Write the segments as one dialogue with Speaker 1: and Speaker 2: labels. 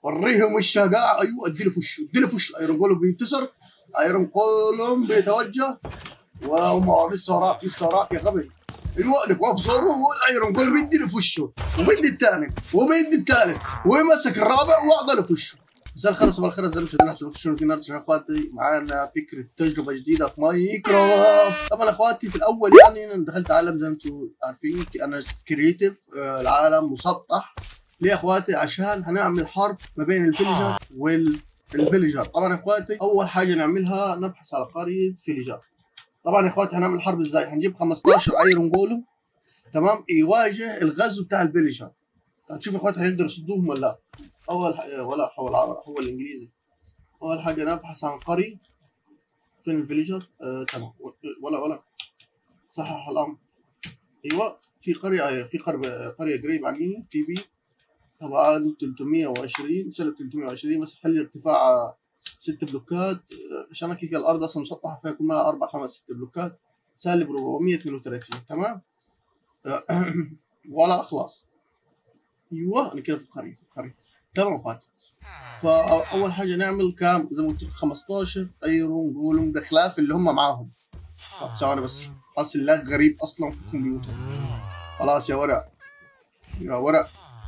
Speaker 1: وريهم الشقاع ايوه اديله في وشه اديله في وشه ايرون جولم بينتصر ايرون جولم بيتوجه وهم لسه وراك لسه وراك يا غبي ايوه نكواف زورو والايرون جولم يدي في وشه وبيدي الثاني وبيدي الثالث ومسك الرابع واعطى له في وشه مساء الخير وصباح الخير زي ما شاهدنا شنو في نرجع اخواتي معانا فكره تجربه جديده في مايكروسوفت طبعا اخواتي في الاول يعني انا دخلت عالم زي ما انتم عارفين انا كرييتيف آه، العالم مسطح ليه يا اخواتي عشان هنعمل حرب ما بين الفيلجر والفيلجر طبعا يا اخواتي اول حاجه نعملها نبحث على قريه فيلجر طبعا يا اخواتي هنعمل حرب ازاي هنجيب 15 ايرون جولم تمام يواجه الغزو بتاع الفيلجر هنشوف يا اخواتي هيقدروا يصدوهم ولا لا اول حاجة ولا هو العربي هو الانجليزي اول حاجه نبحث عن قري فين الفيليجر آه تمام ولا ولا صحح الامر ايوه في قريه آه في قريه قريه قريب عني تي بي طبعا 320 سالب 320 بس خلي ارتفاع ست بلوكات آه، عشان كيك الارض اصلا مسطحه فيها كل اربع خمس ست بلوكات سالب 432 تمام آه، ولا خلاص ايوه انا كده في القريه في القريه تمام اخواتي فاول حاجه نعمل كام زي ما قلت لك 15 ايرون جولم ده خلاف اللي هم معاهم طب ثواني بس حاسس اللاج غريب اصلا في الكمبيوتر خلاص يا ورق يا ورق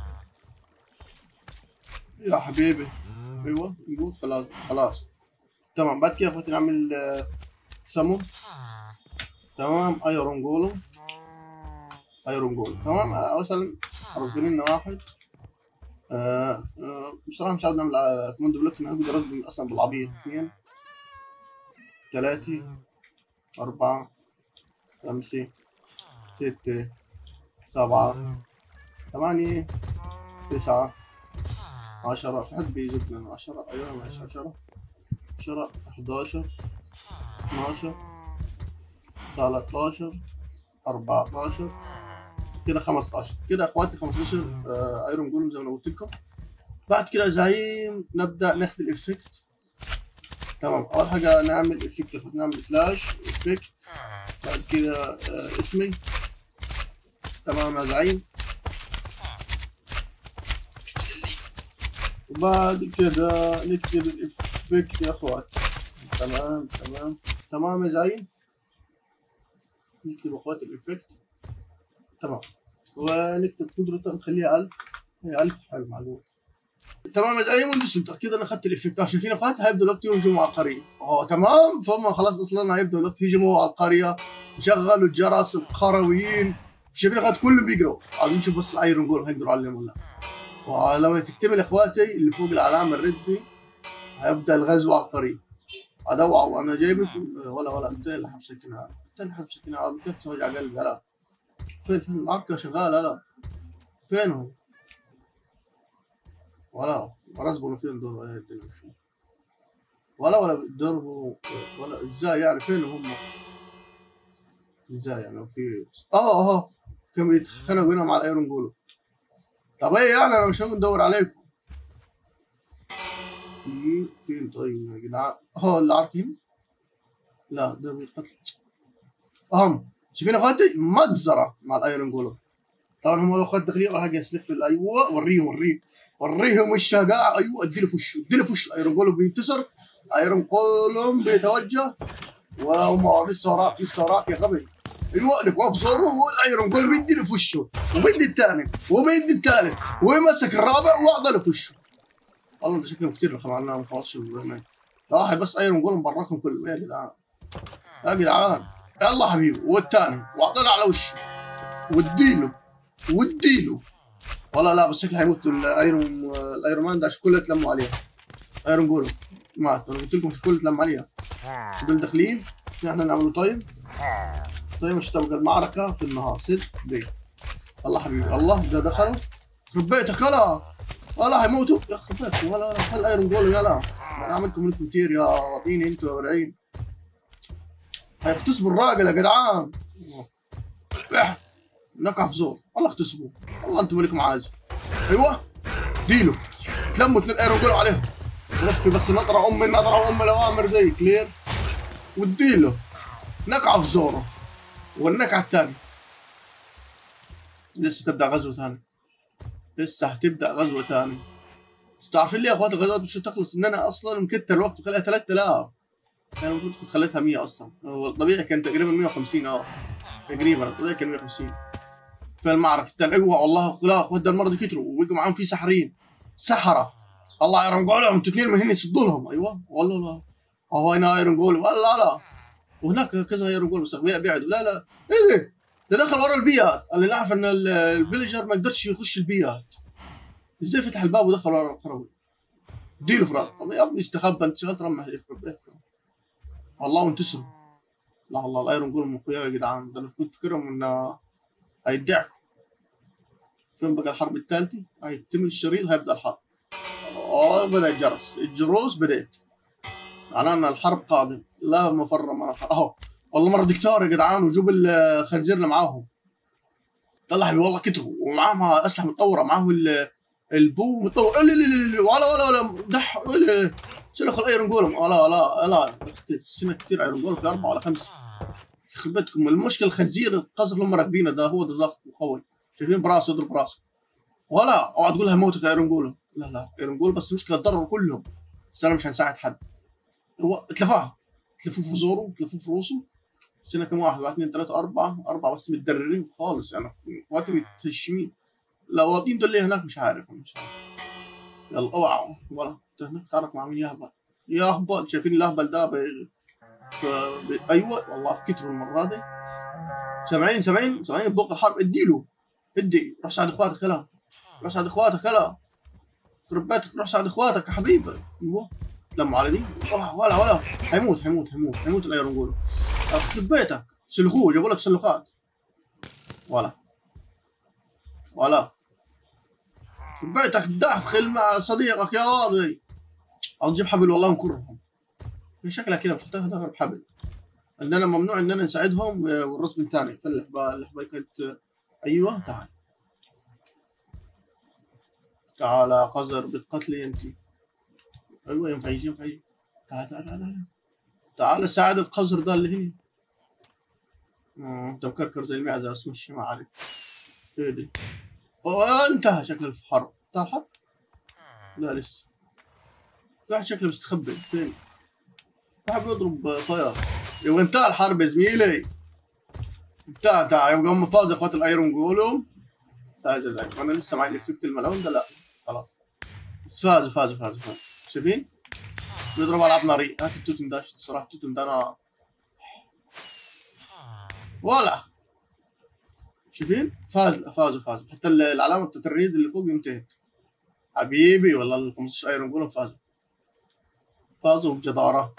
Speaker 1: يا حبيبي ايوه نقول خلاص خلاص تمام بعد كده اخواتي نعمل آه، سمو تمام ايرون جولم ايرون جولم تمام آه، مثلا ربنا لنا واحد آه آه بصراحة مش عاوز نعمل كوماند بلوك انا اقدر اصبر اصلا بالعبيط اثنين ثلاثة أربعة خمسة ستة سبعة ثمانية تسعة عشرة في حد بيزيد من عشرة أيوة ماشي عشرة عشرة حداشر اثناشر تلاتاشر أربعتاشر كده 15 كده اخواتي 15 آه ايرون جولم زي ما أنا قلت لكم بعد كده زعيم نبدا ناخد الافكت تمام اول حاجه نعمل افكت نعمل سلاش افكت بعد كده آه اسمي تمام يا زعيم وبعد كده نكتب الافكت يا اخواتي تمام تمام تمام يا زعيم نكتب اخواتي الافكت تمام ونكتب قدرته نخليها 1000 هي 1000 حلو معلومة تمام يا زعيم ودش متاكد انا اخذت الافكت شايفين اخوات هيبدوا دلوقتي يهجموا على القريه اه تمام فهم خلاص اصلا هيبدوا دلوقتي يهجموا على القريه شغلوا الجرس القرويين شايفين اخوات كلهم بيقروا عايزين نشوف بس الايرون جول هيقدروا عليهم ولا لا ولما تكتمل اخواتي اللي فوق العلامه الردي هيبدا الغزو على القريه ادوع انا جايبك ولا ولا انت اللي حبسك هنا انت اللي حبسك هنا كيف تسوي على قلبي لا فين فين العركة شغالة لا فين هو؟ ولا رزبوا فين دول ايه الدنيا شو ولا ولا بيضربوا ولا ازاي يعني فين هم؟ ازاي يعني في اه اه كانوا بيتخانقوا هنا مع الايرون جولو طب ايه يعني انا مش ندور عليكم فين طيب يا جدعان اه اللي عارفين لا ده بيقتل اهم شايفين اخواتي مجزره مع الايرون جولم طبعا هم اخوات داخلين راح يسلف ايوه وريهم وريهم وريهم الشقاع ايوه اديله في وشه اديله في وشه ايرون جولم بينتصر ايرون جولم بيتوجه وهم لسه وراك لسه وراك يا غبي ايوه نكواف زورو والايرون جولم يدي في وشه وبيدي الثاني وبيدي الثالث ويمسك الرابع واعطى له في وشه والله ده شكلهم كثير رخم عنهم 15 واحد بس ايرون جولم براكم كلهم يا جدعان يا جدعان يلا حبيبي والثاني واعطينا على وشه واديله واديله والله لا بس شكله حيموت الايرون الايرون مان ده عشان كله يتلموا عليه ايرون جولو مات انا قلت لكم كله يتلم عليها دول داخلين احنا نعملوا طيب طيب مش تبقى المعركه في النهار ست دي الله حبيبي الله ده دخلوا خرب بيتك يلا والله حيموتوا يا خرب بيتكم ولا ولا خل ايرون جولو يلا انا عملكم منكم كتير يا واطيني انتوا يا ورعين هيغتصبوا الراجل يا جدعان نقع في زور والله اغتصبوه والله انتم مالكم عايز ايوه ديلو تلموا اثنين ايرون قولوا عليهم نطفي بس نطرة امي نطرة امي الاوامر زي كلير واديله نقع في زوره والنكعة الثانية لسه تبدأ غزوة ثانية لسه هتبدأ غزوة ثانية تعرفين ليه يا اخواتي الغازات مش تخلص ان انا اصلا مكتر الوقت وخليها 3000 انا المفروض كنت خليتها 100 اصلا هو الطبيعي كان تقريبا 150 اه تقريبا الطبيعي كان 150 في المعركة الثانية ايوه والله لا اخوات المرة دي كتروا وبقوا معاهم في سحرين سحرة الله ايرون جولم انتوا اثنين من هنا يصدوا لهم ايوه والله لا هو هنا ايرون جولم لا لا وهناك كذا ايرون جولم بس بيعدوا لا لا ايه ده ده دخل ورا البيئات اللي نعرف ان ال- الفيلجر ما قدرش يخش البيئات ازاي فتح الباب ودخل ورا القروي اديله فراد طب يا ابني استخبى انت شغلت رمح يخرب بيتكم والله وانتصروا لا والله الايرون جولم اقوياء يا جدعان ده انا كنت فاكرهم انه هيدعكوا فين بقى الحرب الثالثة هيتم الشريط هيبدا الحرب اه بدا الجرس الجروس بدات معناه ان الحرب قادم لا مفر من الحرب اهو والله مره دكتور يا جدعان وجوب الخنزير اللي معاهم طلع حبيبي والله كتروا ومعاهم اسلحه متطوره معاهم ال- البو متطور لا لا لا لا ولا ولا ولا دح ولا سلخ الايرون جولم لا لا لا سنة كتير ايرون جولم في اربعه ولا خمسه يخرب بيتكم المشكله الخنزير القصر اللي هم راكبينه ده هو ده ضخم وقوي شايفين براسه يضرب راسه ولا اوعى تقول لها موتك يا ايرون جولم لا لا ايرون جولم بس مشكله ضرروا كلهم بس انا مش هنساعد حد هو اتلفاها تلفوه في زوره تلفوه في روسه سنة كم واحد واحد اثنين ثلاثة أربعة أربعة بس متدررين خالص يعني اخواتي متهشمين لا واطين دول ليه هناك مش عارف أنا مش عارف يلا اوعوا ولا انت هناك تعرف مع مين يهبل يهبل شايفين الأهبل ده بي... ف... بي... أيوة والله كتروا المرة دي سامعين سامعين سامعين بوق الحرب اديله ادي روح ساعد اخواتك يلا روح ساعد اخواتك يلا خرب بيتك روح ساعد اخواتك يا حبيبي ايوه تلموا على دي ولا ولا ولا حيموت حيموت حيموت حيموت الايرون جول يخرب بيتك سلخوه جابوا لك سلخات ولا ولا يخرب بيتك دخل مع صديقك يا واضي او نجيب حبل والله ونكرهم في شكلها كده مش هتاخد بحبل عندنا ممنوع اننا نساعدهم والرسم الثاني فالحبال الحبال كانت ايوه تعال تعال يا قذر بالقتل انت ايوه ينفع يجي ينفع يجي تعال تعال تعال تعال تعال ساعد القذر ده اللي هنا آه، انت مكركر زي المعزه بس مشي ما عليك ايه دي أوه، انتهى شكل الحرب انتهى الحرب لا لسه في واحد شكله مستخبي فين في واحد بيضرب طيار يبقى انتهى الحرب يا زميلي انتهى انتهى يبقى هم فازوا اخوات الايرون جولهم تعال تعال انا لسه معي الافكت الملعون ده لا خلاص بس فازوا فازوا فازوا فازوا شايفين؟ بيضرب العاب ناريه هات التوتم ده الصراحه التوتم ده انا ولا شايفين؟ فازوا فازوا فازوا حتى ال- العلامه بتاعت الريد اللي فوق انتهت حبيبي والله ال 15 ايرون جولهم فازوا فازوا بجداره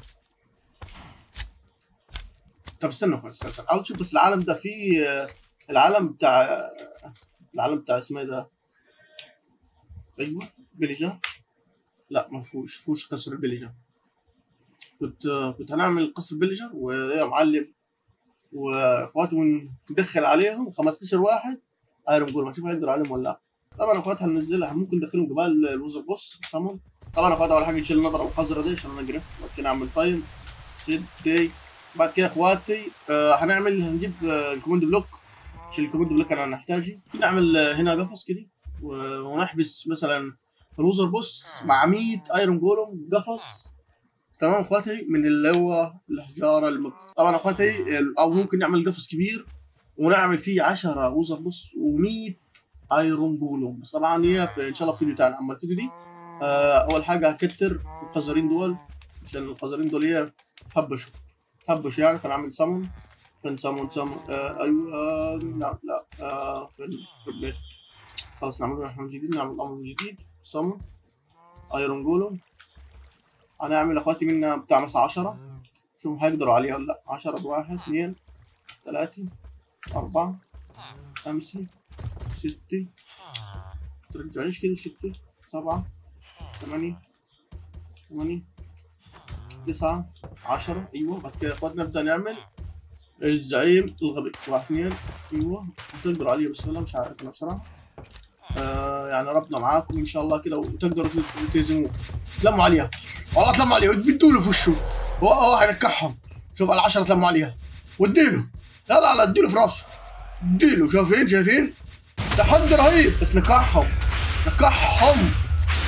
Speaker 1: طب استنوا خلاص استنوا، استنوا. عاوز تشوف بس العالم ده فيه آه، العالم بتاع العالم بتاع اسمه إيه ده ايوه فيليجر لا ما فيهوش فيهوش قصر الفيليجر كنت كنت هنعمل قصر فيليجر ويا معلم واخواتهم ندخل عليهم 15 واحد ايرون جول ما نشوف هيقدر عليهم ولا لا طبعا اخواتها هننزلها ممكن ندخلهم جبال الوزر بوس صمم طبعا اخواتها اول حاجه نشيل النظره القذره دي عشان انا اقرف بعد كده نعمل تايم سيد دي بعد كده اخواتي آه هنعمل هنجيب آه الكوماند بلوك عشان الكوماند بلوك انا نحتاجه نعمل آه، هنا قفص كده و- ونحبس مثلا الوزر بوس مع 100 ايرون جولم قفص تمام اخواتي من اللي هو الحجاره المبت... طبعا اخواتي ال- او ممكن نعمل قفص كبير ونعمل فيه 10 وزر بوس و100 ايرون جولم بس طبعا هي في ان شاء الله فيديو تاني اما الفيديو دي آه اول حاجه هكتر القذرين دول عشان القذرين دول هي هبشوا هبشوا يعني فنعمل سمون فين سمون سمون آه ايوه آه لا لا آه فين في البيت خلاص نعمل احنا من جديد نعمل امر من جديد سمون ايرون جولم هنعمل اخواتي منا بتاع مثلا 10 شوف هيقدروا عليها ولا لا 10 بواحد اثنين ثلاثة أربعة خمسة ستة ترجعنيش كده ستة سبعة ثمانية ثمانية تسعة عشرة أيوة بعد كده يا اخوات نبدأ نعمل الزعيم الغبي واحد اثنين أيوة هتقدروا عليه بس والله مش عارف أنا بصراحة آه يعني ربنا معاكم إن شاء الله كده وتقدروا تهزموه تلموا عليها والله تلموا عليها بدوا له في وشه هو هو هينكحهم شوف العشرة تلموا عليها واديله لا لا لا اديله في راسه اديله شايفين شايفين تحدي رهيب بس نكحهم نكحهم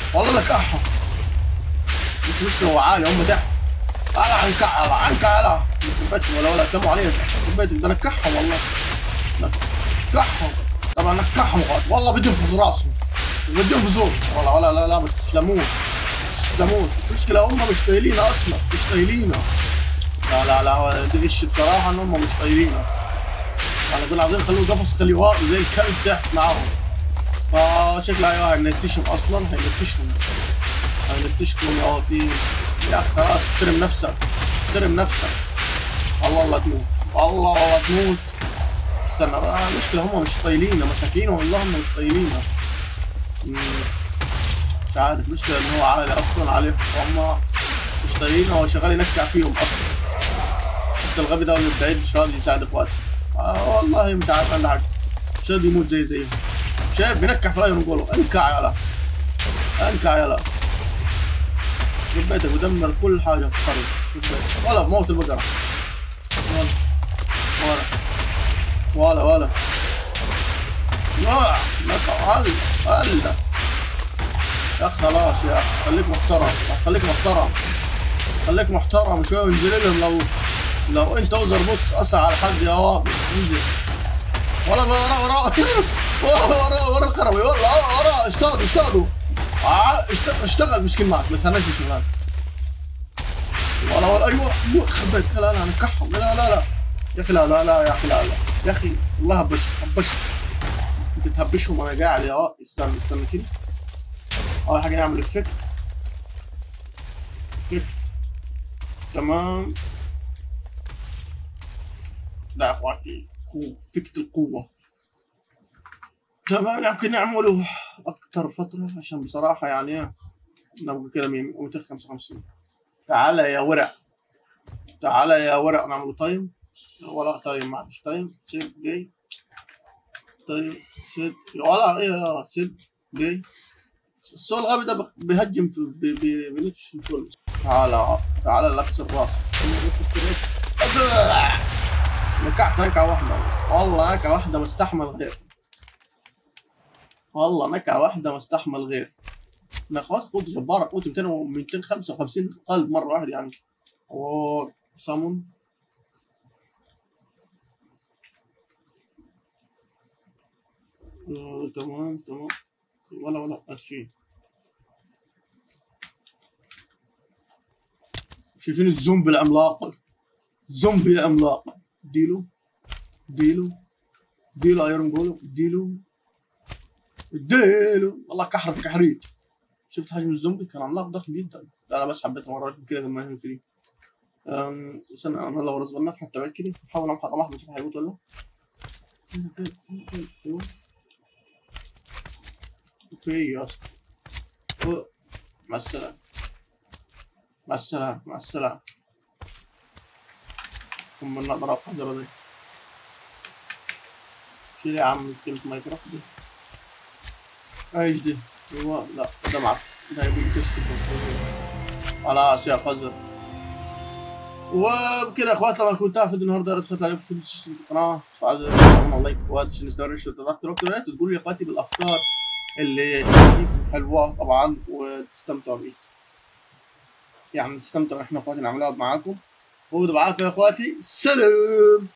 Speaker 1: والله لكعهم بس مشكلة هو عالي هم تحت على عنك على عنك على بيتهم ولا ولا تموا عليه بيتهم ده نكحهم والله نكحهم طبعا نكحهم والله بدهم في راسهم بدهم في زور والله ولا لا لا ما تستسلمون تستسلمون بس المشكلة هم مش طايلين اصلا مش طايلين لا لا لا دغش بصراحة ان هم مش طايلين انا كنا عايزين نخلوه قفص خليه زي الكلب تحت معاهم فشكله ايوه هينتشهم اصلا هينتشهم هينتشكم يا في يا اخي خلاص احترم نفسك احترم نفسك الله الله تموت الله الله تموت استنى بقى المشكلة هم مش طايلين مساكين والله هم مش طايلين مش عارف المشكلة ان هو عالي اصلا عليهم وهم مش طايلين هو شغال ينكع فيهم اصلا حتى الغبي ده من بعيد مش راضي يساعد اخواته آه والله مش عارف عنده حاجة مش راضي يموت زي زيهم شايف بينكع في رايه نقوله انكع يلا انكع يلا جيب بيتك ودمر كل حاجة في الطريق ولا موت البقرة ولا ولا ولا ولا لا لك هلا هلا يا خلاص يا خليك محترم خليك محترم خليك محترم شوية وانزل لهم لو لو انت وزر بص اسعى على حد يا واطي انزل ولا ورا ورا ورا ورا ورا القروي والله ورا اصطادوا اصطادوا اشتغل مسكين معك ما تهناش شغال ولا ولا ايوه خبيت لا لا نكحهم لا لا لا يا اخي لا لا لا يا اخي لا لا يا اخي والله هبش هبش انت تهبشهم وانا قاعد يا استنى استنى كده اول حاجه نعمل افكت افكت تمام لا يا اخواتي افكت القوه تمام يمكن نعمله اكثر فتره عشان بصراحه يعني نبغى كده 255 تعالى يا ورق تعالى يا ورق نعمل تايم ولا تايم معلش تايم سيت جاي تايم سيت ولا ايه سيت جاي السؤال الغبي ده بيهجم في بنفس الكل تعالى تعالى لبس الراس نكعت نكعة واحدة والله نكعة واحدة مستحمل غير والله نكعة واحدة مستحمل غير انا خلاص قوة جبارة قوة 200 و 255 قلب مرة واحدة يعني و سامون آه، تمام تمام ولا ولا اسفين شايفين الزومبي العملاق زومبي العملاق ديلو ديلو ديلو ايرون جولو ديلو اديله والله كحرة كحريت شفت حجم الزومبي كان عملاق ضخم جدا لا انا بس حبيت اوريكم كده لما يهم فري استنى انا لو رزقنا في حتى بعد كده نحاول نعمل حلقه واحده نشوف هيموت ولا فين فين فين في يا اسطى مع السلامه مع السلامه مع السلامه ثم نقدر الحجره دي شيل يا عم كلمة مايكروفون دي ايش دي؟ ايوه لا ده معفن ده يبي يكسب خلاص يا خزر وبكده اخوات لما كنت تافد النهارده يا ريت تخش عليكم في القناه تفعلوا زر اللايك وادش نستمرش وتضغطوا وقت تقولوا يا اخواتي بالافكار اللي حلوه طبعا وتستمتعوا بيها يعني نستمتع احنا اخواتي نعملها معاكم وبالعافيه يا اخواتي سلام